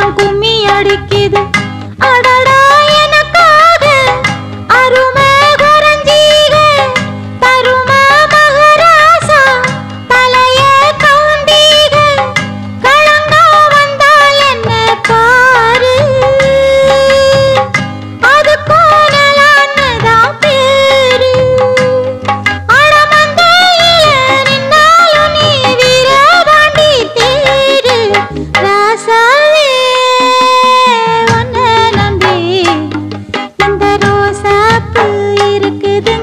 உள்ளம் கும்மி அடிக்குது அடடா எனக்காக அருமை குறைஞ்சீக தரும மகராசா தலைய கவுந்தீக களங்கா வந்தால் என்ன பாரு அதுக்கும் நலான்னுதான் பேரு அடமந்தையில நின்னாலும் நீ வீரபாண்டி தேரு ராசாவே உன்னை நம்பி இந்த ரோசாப்பு இருக்குதுங்க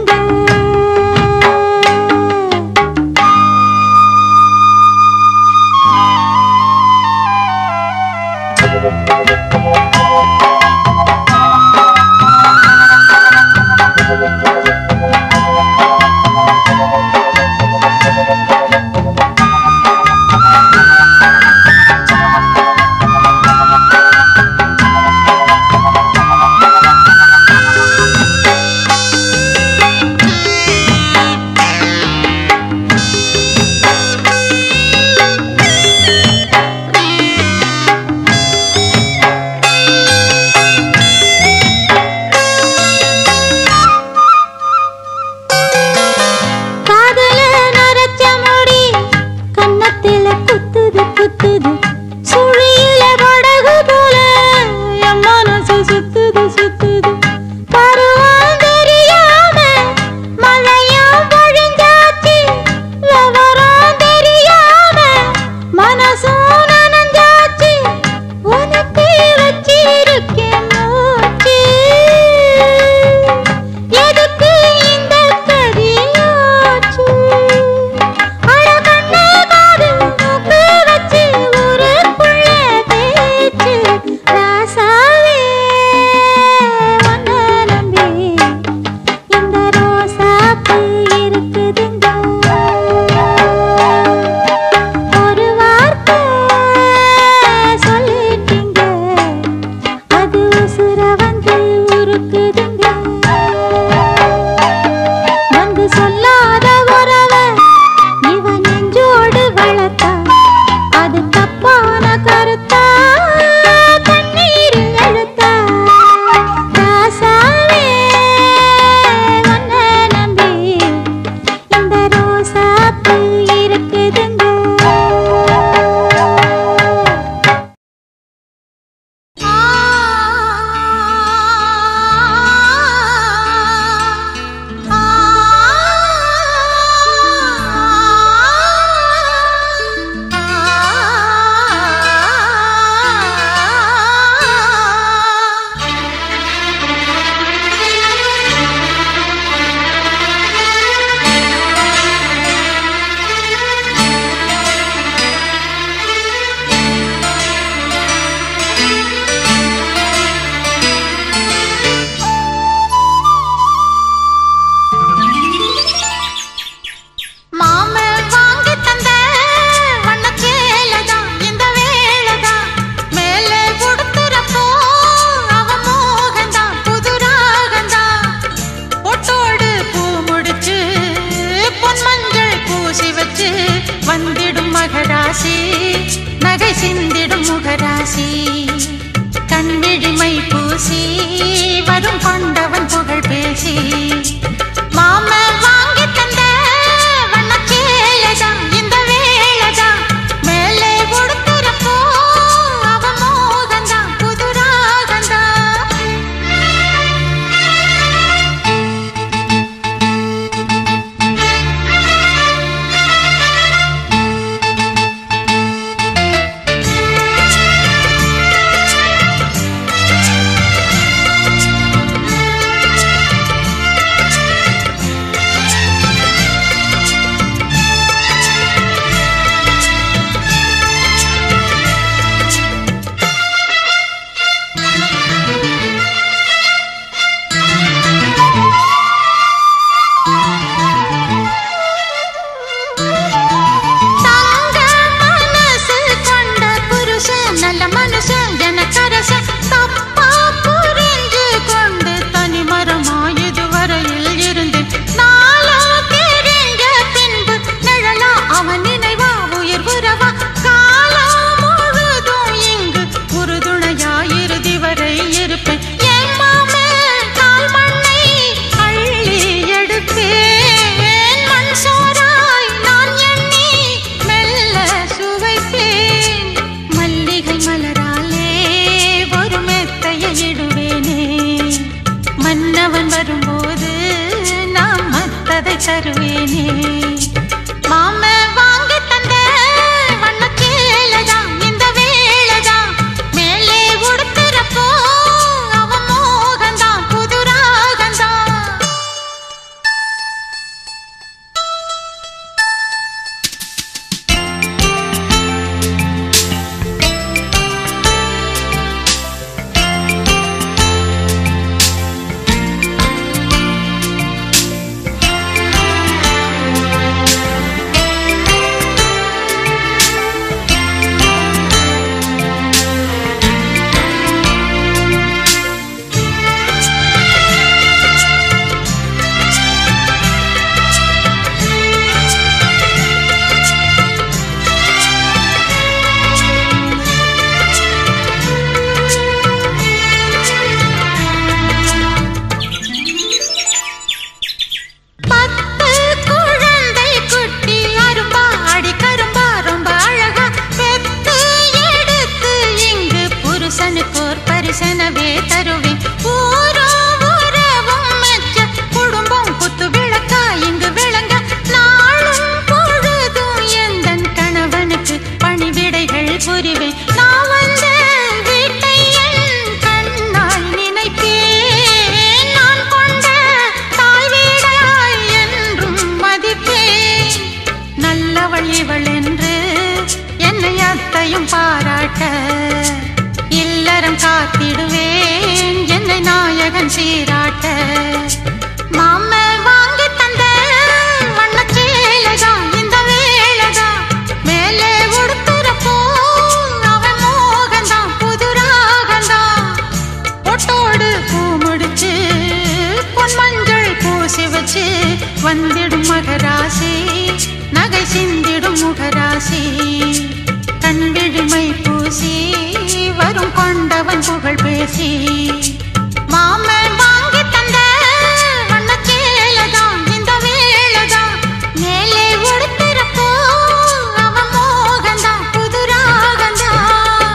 காதல நரைச்ச முடி கன்னத்தில குத்துது குத்துது சுழியில படகு போல என் மனசு சுத்துது சுத்துது பருவம் தெரியாம மழையும் பொழிஞ்சாச்சு விவரம் தெரியாம மனசும் நனைஞ்சாச்சு உனக்கு வச்சிருக்கேன் மூச்சு எதுக்கு இந்த கரியாச்சு அழகண்ணே காது மூக்கு வச்சு ஊருக்குள்ள பேச்சு ராசாவே உன்னை நம்பி இந்த ரோசாப்பு இருக்குதுங்க ஒரு வார்த்தை சொல்லிட்டீங்க அது உசுர வந்து உருக்குதுங்க வந்து சொல்லாத உறவ இவன் நெஞ்சோடு வளர்த்தா அது தப்பான கருத்தா கண்ணீரில் எழுத்தா ராசாவே உன்னை நம்பி இந்த ரோசாப்பு இருக்குதுங்க மாம வாங்கி தந்த வண்ணச்சேலதான் இந்த வேலைதான் மேலே கொடுத்துறப்போ அவன் மோகந்தான் புது ராகந்தான் பொட்டோடு பூ முடிச்சு பொன் மஞ்சள் பூசி வச்சு வந்திடும் மகராசி நகை சிந்திடும் முகராசி கண்விழிமை பூசி வரும் கொண்டவன் புகழ் பேசி மாம வாங்கி தந்த வண்ணச்சேலைதான் இந்த வேலைதான் மேலே கொடுத்துறப்போ அவன் மோகந்தான் புது ராகந்தான் அதை தருவேனே மாம வாங்கி தந்த வண்ணச் சேலைதான் இந்த வேலைதான் மேலே உடுத்துறப்போ அவன் மோகந்தான் புது ராகந்தான் பத்து குழந்தை குட்டி அரும்பா அடி கரும்பா ரொம்ப அழகா பெத்து எடுத்து இங்கு புருஷனுக்கு ஒரு பரிசனவே தருவேன் ஊரோ உறவும் மெச்ச குடும்பம் குத்து விளக்கா இங்கு விளங்க நாளும் பொழுதும் எந்தன் கணவனுக்கு பணிவிடைகள் புரிவேன் நான் வந்த வீட்டை என் கண்ணால் நினைப்பேன் நான் கொண்ட தாய் வீடாய் என்றும் மதிப்பேன் நல்லவள் இவள் என்று என்னை அத்தையும் பாராட்ட இல்லறம் காத்திடுவேன் என்னை நாயகன் சீராட்ட மாம வாங்கி தந்த வண்ணச் சேலைதான் இந்த வேலைதான் மேலே உடுத்துறப்போ அவன் மோகந்தான் புது ராகந்தான் பொட்டோடு பூ முடிச்சு பொன் மஞ்சள் பூசி வச்சு வந்திடும் மகராசி நகை சிந்திடும் முகராசி கண் விழிமை பூசி வரும் கொண்டவன் புகழ் பேசி மாமன் வாங்கி தந்த வண்ணச் சேலைதான் இந்த வேலைதான் மேலே உடுத்துறப்போ அவன் மோகந்தான் புது ராகந்தான்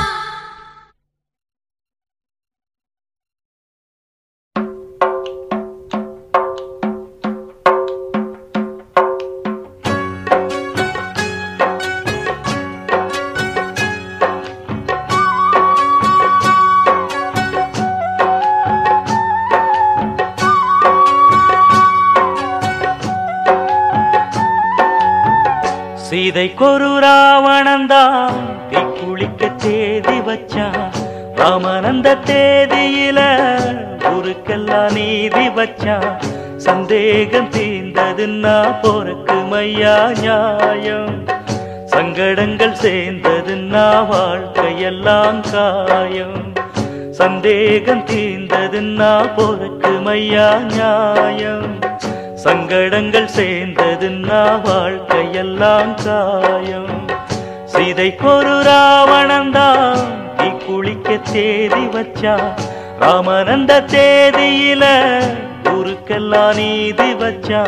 சீதைக்கொரு ராவணந்தான் தீ குளிக்க தேதி வச்சான் ராமனந்த தேதியில ஊருக்கெல்லாம் நீதி வச்சான் சந்தேகம் தீர்ந்ததுன்னா போறக்கு மையா நியாயம் சங்கடங்கள் சேர்ந்ததுன்னா வாழ்க்கையெல்லாம் காயம் சந்தேகம் தீர்ந்ததுன்னா போறக்கு மையா நியாயம் சங்கடங்கள் சேர்ந்ததுன்னா வாழ்க்கையெல்லாம் காயம் சீதைக்கொரு ராவணந்தான் தீ குளிக்க தேதி வச்சா ராமனந்த தேதியில ஊருக்கெல்லாம் நீதி வச்சா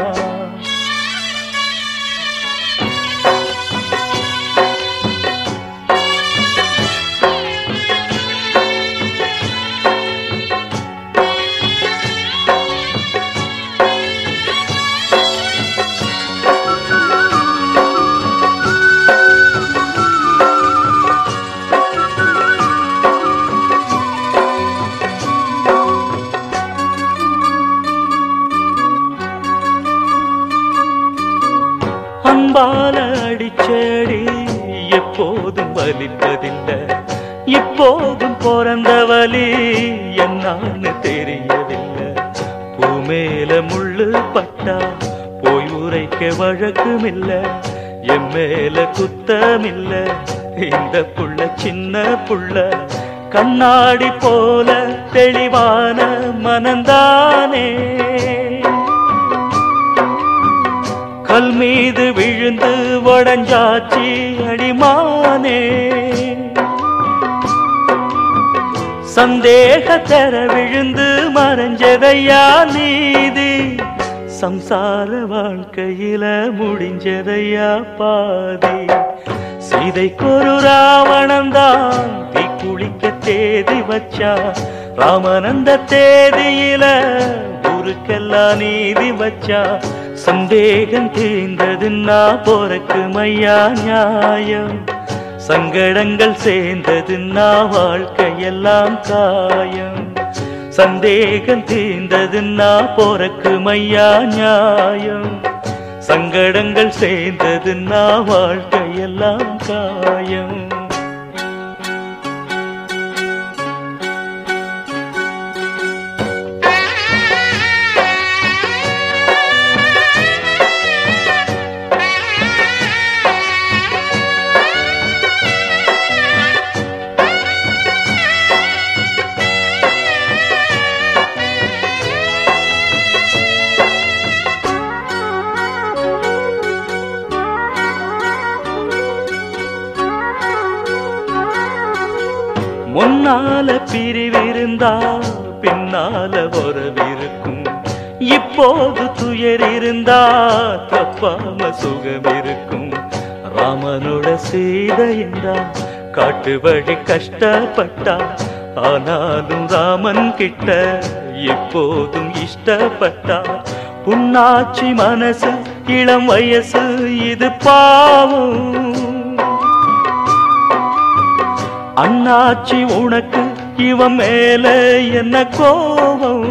அன்பால அடிச்சடி எப்போதும் வலிப்பதில்லை இப்போதும் பிறந்த வலி என்னான்னு தெரியவில்லை பூமேல முள்ளு பட்டா போய் உரைக்க வழக்குமில்ல என் மேல குத்தமில்ல இந்த புள்ள சின்ன புள்ள கண்ணாடி போல தெளிவான மனந்தானே கல் மீது விழுந்து உடஞ்சாச்சி அடிமானே சந்தேக தர விழுந்து மறைஞ்சதையா நீதி சம்சார வாழ்க்கையில முடிஞ்சதையா பாதி சீதைக்கொரு ராவணந்தான் தீ குளிக்க தேதி வச்சா ராமனந்த தேதியில ஊருக்கெல்லாம் நீதி வச்சா சந்தேகம் தீர்ந்ததுன்னா போறக்கு மையா நியாயம் சங்கடங்கள் சேர்ந்ததுன்னா வாழ்க்கையெல்லாம் காயம் சந்தேகம் தீர்ந்ததுன்னா போறக்கு மையா நியாயம் சங்கடங்கள் சேர்ந்ததுன்னா வாழ்க்கையெல்லாம் காயம் முன்னால பிரிவிருந்தா பின்னால உறவிருக்கும் இப்போது துயர் இருந்தா தப்பாம சுகம் இருக்கும் ராமனோட சீதை என்றா காட்டு வழி கஷ்டப்பட்டா ஆனாலும் ராமன் கிட்ட எப்போதும் இஷ்டப்பட்டா புண்ணாச்சி மனசு இளம் வயசு இது பாவம் அண்ணாச்சி உனக்கு இவன் மேல என்ன கோபம்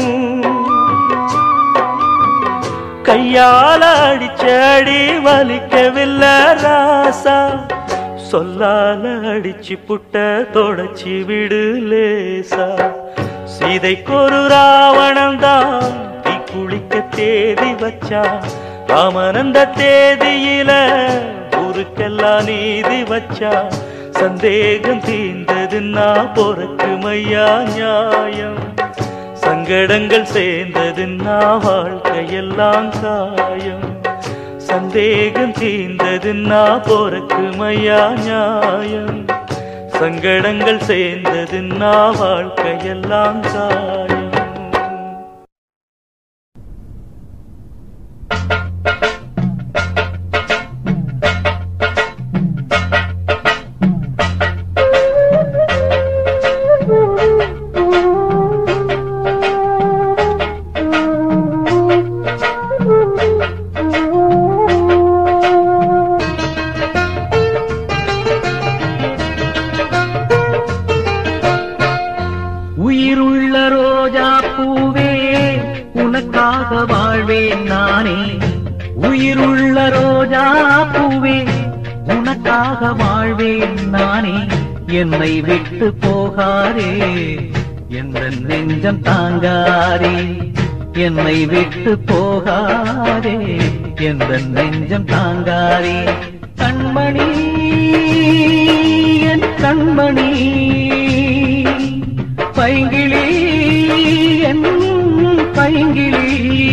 கையால அடிச்ச அடி வலிக்கவில்லை ராசா சொல்லால அடிச்சு புட்ட தொடச்சி விடு லேசா சீதைக்கொரு ராவணன் தான் தீ குளிக்க தேதி வச்சான் ராமன் அந்த தேதியில ஊருக்கெல்லாம் நீதி வச்சான் சந்தேகம் தீர்ந்ததுன்னா பொறக்கு மையா நியாயம் சங்கடங்கள் சேர்ந்ததுன்னா வாழ்க்கையெல்லாம் காயம் சந்தேகம் தீர்ந்ததுன்னா பொறக்கு மையா நியாயம் சங்கடங்கள் சேர்ந்ததுன்னா வாழ்க்கையெல்லாம் காயம் உயிருள்ள ரோஜா பூவே உனக்காக வாழ்வேன் நானே உயிருள்ள ரோஜா பூவே உனக்காக வாழ்வேன் நானே என்னை விட்டு போகாதே எந்த நெஞ்சம் தாங்காதே என்னை விட்டு போகாதே எந்த நெஞ்சம் தாங்காதே கண்மணி என் கண்மணி பைங்கிளி என் பைங்கிளி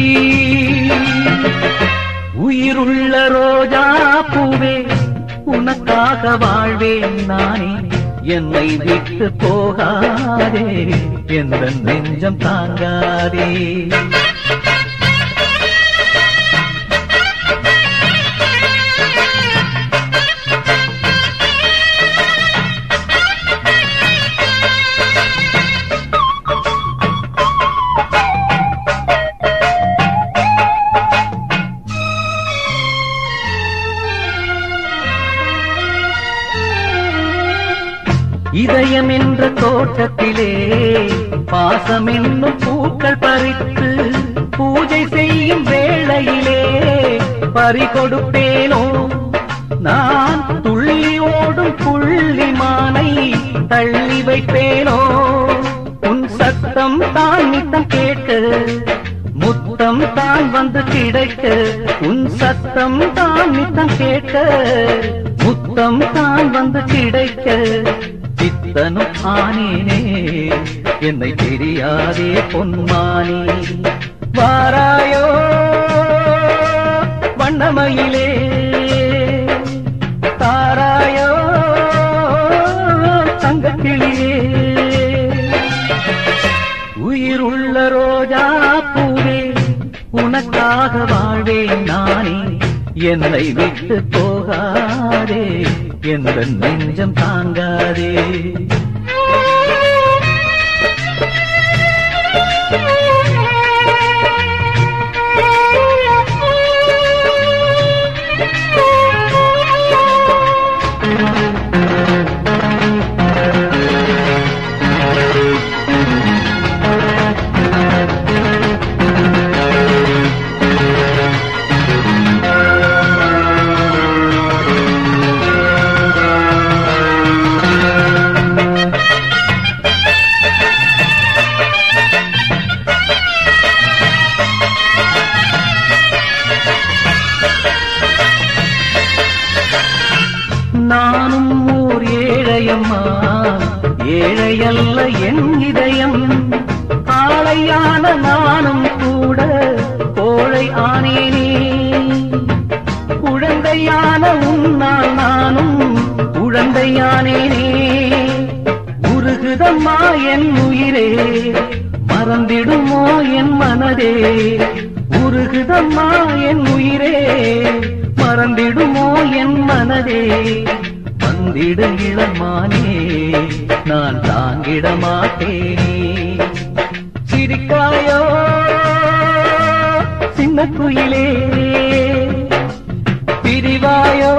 உயிருள்ள ரோஜா பூவே உனக்காக வாழ்வேன் நானே என்னை விட்டு போகாதே எந்த நெஞ்சம் தாங்காதே இதயம் என்ற தோட்டத்திலே பாசம் என்னும் பூக்கள் பறித்து பூஜை செய்யும் வேளையிலே பறி கொடுப்பேனோ நான் துள்ளி ஓடும் புள்ளிமானை தள்ளி வைப்பேனோ உன் சத்தம் தான் நித்தம் கேட்டு முத்தம் தான் வந்து கிடைக்க உன் சத்தம் தான் நித்தம் கேட்க முத்தம் தான் வந்து கிடைக்க சித்தனும் ஆனேனே என்னை தெரியாதே பொன்மானி வாராயோ வண்ணமயிலே தாராயோ தங்கக்கிளியே உயிருள்ள ரோஜா பூவே உனக்காக வாழ்வேன் நானே என்னை விட்டு போகாதே எந்த நெஞ்சம் தாங்காதே Thank you. குழந்தையான உன்னால் நானும் குழந்தையானேனே உருகுதம்மா என் உயிரே மறந்திடுமோ என் மனதே உருகுதம்மா என் உயிரே மறந்திடுமோ என் மனதே வந்திடு இளமானே நான் தாங்கிட மாட்டேனே சிரிக்காயோ சின்ன குயிலே பிரிவாயோ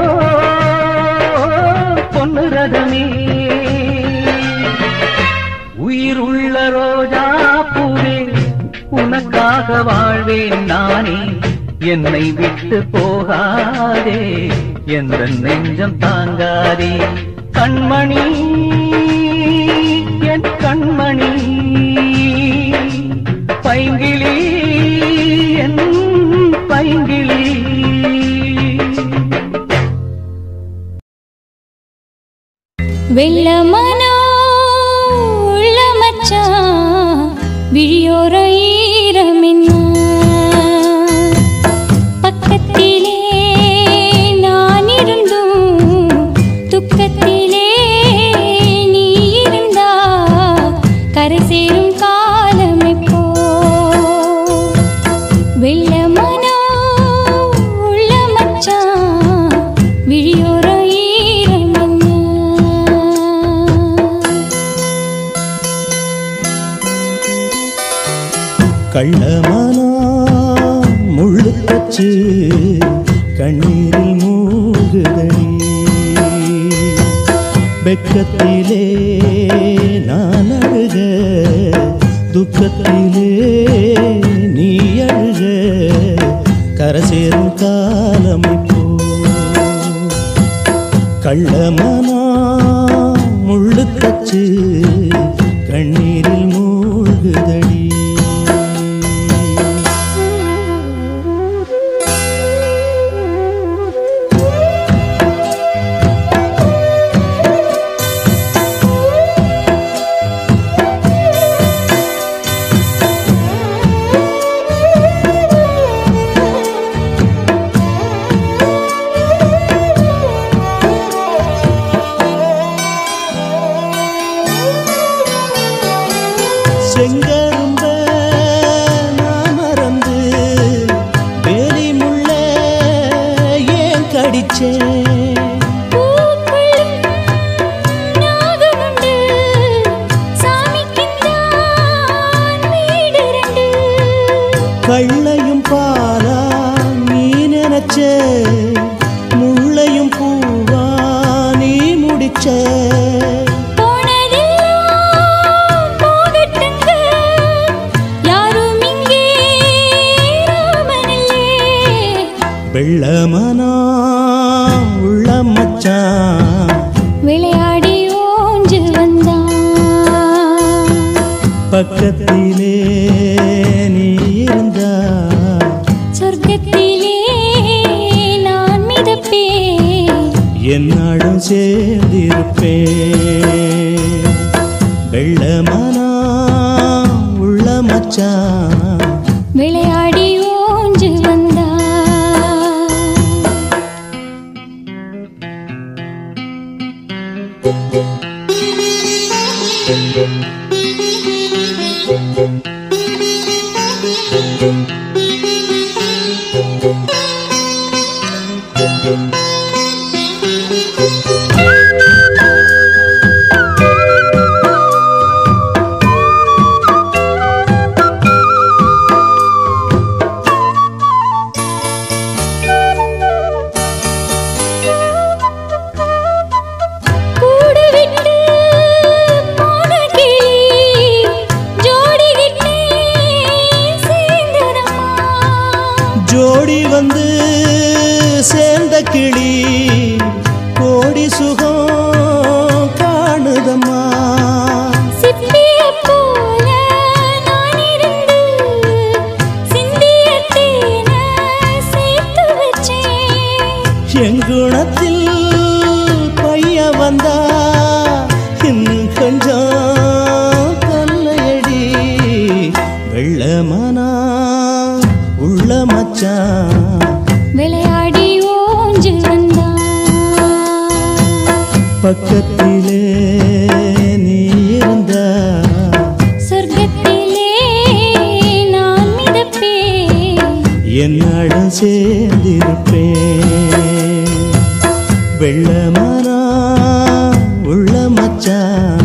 பொன்னு ரதமே உயிர் உள்ள ரோஜா பூவே உனக்காக வாழ்வேன் நானே என்னை விட்டு போகாதே என்ற நெஞ்சம் தாங்காதே கண்மணி என் கண்மணி பைங்கிளி என் பைங்கிளி வெள்ள மனோ உள்ள மச்சான் விழியோர ஈரமென்ன பக்கத்திலே நான் இருந்தும் துக்கத்திலே நீ இருந்தா கரை சேரும் காலம் எப்போ வெள்ள மனோ உள்ள மச்சான் விழியோர ஈரமென்ன கள்ளமானா முள்ளு தச்சு கண்ணீரில் மூழ்குதடி வெக்கத்திலே நான் அழுக துக்கத்திலே நீ அழுக கரசேரும் காலம் இப்போ கள்ளமானா முள்ளு தச்சு கண்ணீரில் மூழ்குதடி செங்கரும்ப நான் மறந்து வேலி முள்ள ஏன் கடிச்சேன் பூக்குள்ளும் நாகமுண்டு, சாமிக்குத்தான் வீடு ரெண்டு. கள்ளையும் பாலா நீ நினைச்ச முள்ளையும் பூவா நீ முடிச்ச போனதெல்லாம் போகட்டுங்க, யாரும் இங்கே ராமனில்லே. வெள்ளமனா உள்ள மச்சான் விளையாடி ஓஞ்சு வந்தான் பக்கத்திலே நீ இருந்தா சொர்க்கத்திலே நான் மிதப்பேன் என்னாடும் சேர்ந்திருப்பேன் வெள்ளமனா உள்ள மச்சான் விளையாடி ஓஞ்சு வந்தா கூடு விட்டு போன கிளி ஜோடி விட்டு சேர்ந்ததம்மா ஜோடி வந்து சேர்ந்த கிளி கோடி சுகம் காணுதம்மா சிப்பியைப் போல நான் இருந்து சிந்திய தேனை சேர்த்து வச்சேன் எங்குணத்தில் பைய வந்தா இன்னும் கொஞ்சம் தொல்லையடி வெள்ளமனா உள்ள மச்சான் விளையாடி ஓஞ்சு வந்தான் பக்கத்திலே நீ இருந்தா சொர்க்கத்திலே நான் மிதப்பேன் என்னுடன் சேர்ந்திருப்பேன் வெள்ளமானா உள்ள மச்சான்